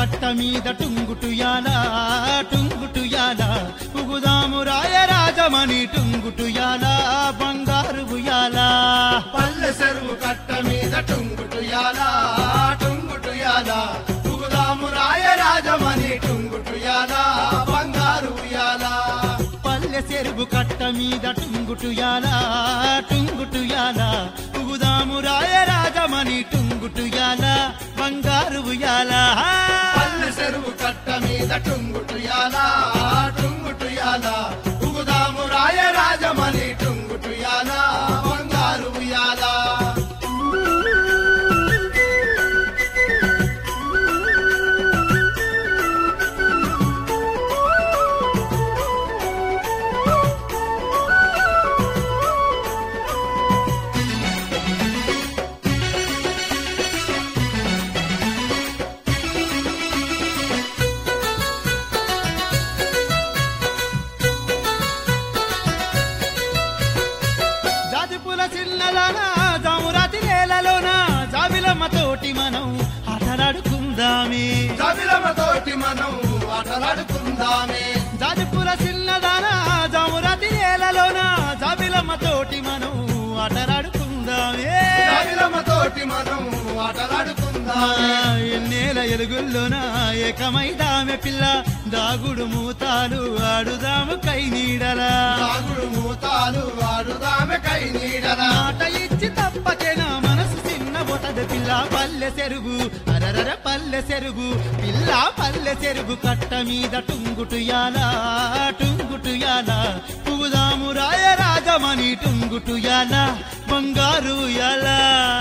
కట్ట మీద టుంగుటుయాల టుంగుటుయాల ఉగుదాము రాయరాజమణి టుంగుటుయాల బంగారు ఉయ్యాల పల్లె చెరువు కట్ట మీద టుంగుటుయాల టుంగుటుయాల ఉగుదాము రాయరాజమణి టుంగుటుయాల బంగారు ఉయ్యాల పల్లె చెరువు కట్ట మీద టుంగుటుయాల టుంగుటుయాల ఉగుదాము రాయరాజమణి టుంగుటుయాల బంగారు ఉయ్యాల పల్లె చెరువు కట్ట మీద టుంగుటుయాల టుంగుటుయాల ఉగుదాము రాయరాజమణి టుంగుటుయాల బంగారు ఉయ్యాల జాజిపుల చిన్నలాన జామురాతి నేలలోన జాబిలమ్మ తోటి మనం ఆటలాడుకుందామే కవిలమ తోటి మనం ఆటలాడుకుందామే జాజిపుల చిన్నదాన జామురాతి నేలలోన జాబిలమ్మ తోటి మనం ఆటలాడుకుందామే కవిలమ తోటి మనం ఆ, ఆటలాడుకుందామే ఎన్నేల ఎలుగుల్లోన ఏకమైదామె పిల్ల దాగుడు మూతాలు ఆడుదాము కై నీడలా సాగుడు మూతాలు వాడుదామె కై నీడరా మాట ఇచ్చి తప్పకేనా మనసు చిన్న బొటద పిల్ల పల్లె చెరుగు అరరర పల్లె చెరుగు పిల్ల పల్లె చెరుగు కట్ట మీద టుంగుటుయాల టుంగుటుయాల పుగుదాము రాయరాజమణి టుంగుటుయాల బంగారు యాలా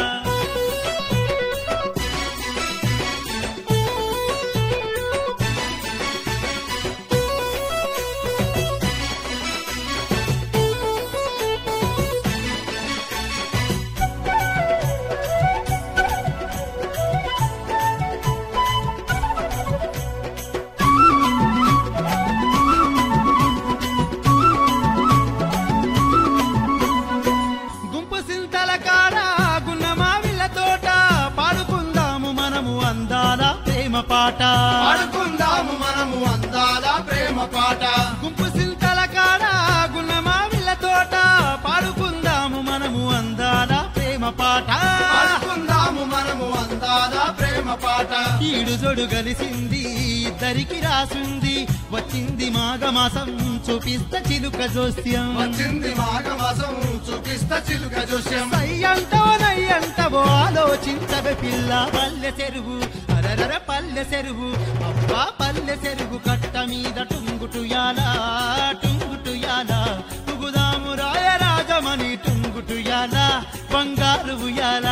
గుంపు సింతల కాడ గున్న మావిళ్ళ తోట పాడుకుందాము మనము అందాల ప్రేమ పాట పాడుకుందాము మనము అందాల ప్రేమ పాట గుంపు సింతల కాడ గున్న మావిళ్ళ తోట పాడుకుందాము మనము అందాల ప్రేమ పాట పాడుకుందాము మనము అందాల ప్రేమ పాట ఈడు జోడు కలిసింది ఇద్దరికి రాసుంది వచ్చింది మాఘమాసం చూపిస్త చిలుక జోస్యం వచ్చింది మాఘమాసం చూపిస్తా చిలుక జోస్యం సయ్యంటవో నయ్యంటవో ఆలోచించవే పిల్ల పల్లె చెరువు అరరర పల్లె చెరువు అబ్బా పల్లె చెరువు కట్ట మీద టుంగుటుయాల టుంగుటుయాల తుగుదాము రాయరాజమణి టుంగుటుయాల బంగారు ఉయ్యాల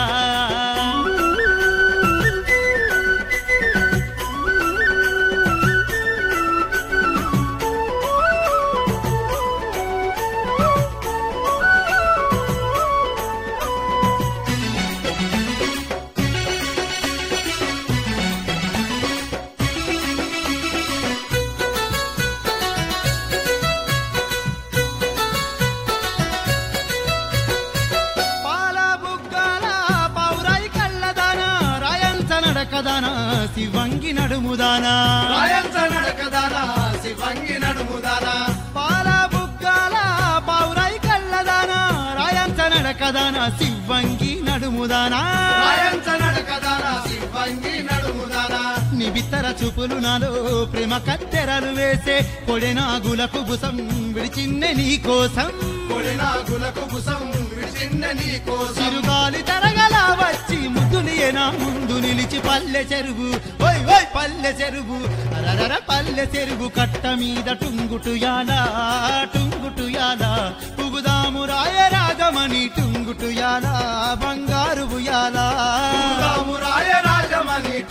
పాల బుగ్గాల పౌరాయి కళ్ళదాన రాయంచ నడకదాన శివంగి నడుముదానా రాయంత నడకదానా శివంగి నడుముదానా పాల బుగ్గాల పౌరాయి కళ్ళదాన రాయంచ నడకదాన శివంగి నడుముదానా రాయంత నడకదానా శివంగి నడుముదానా నిబిత్తర చూపులు నాలో ప్రేమ కత్తెరలు వేసే కొడెనాగులకు బుసం విడిచిన్నె నీ కోసం కొడినాగులకు బుసం విడిచిన్న నీ కోసం చిరుగాలి తరగల వచ్చి ముద్దులియనా ముందు నిలిచి పల్లె చెరువు ఓయ్ ఓయ్ పల్లె చెరువు అరరర పల్లె చెరువు కట్ట మీద టుంగుటుయాల టుంగుటుయాల పుగుదాము రాయరాగమణి టుంగుటుయాల బంగారు ఉయ్యాల రాము రాయరాజమణి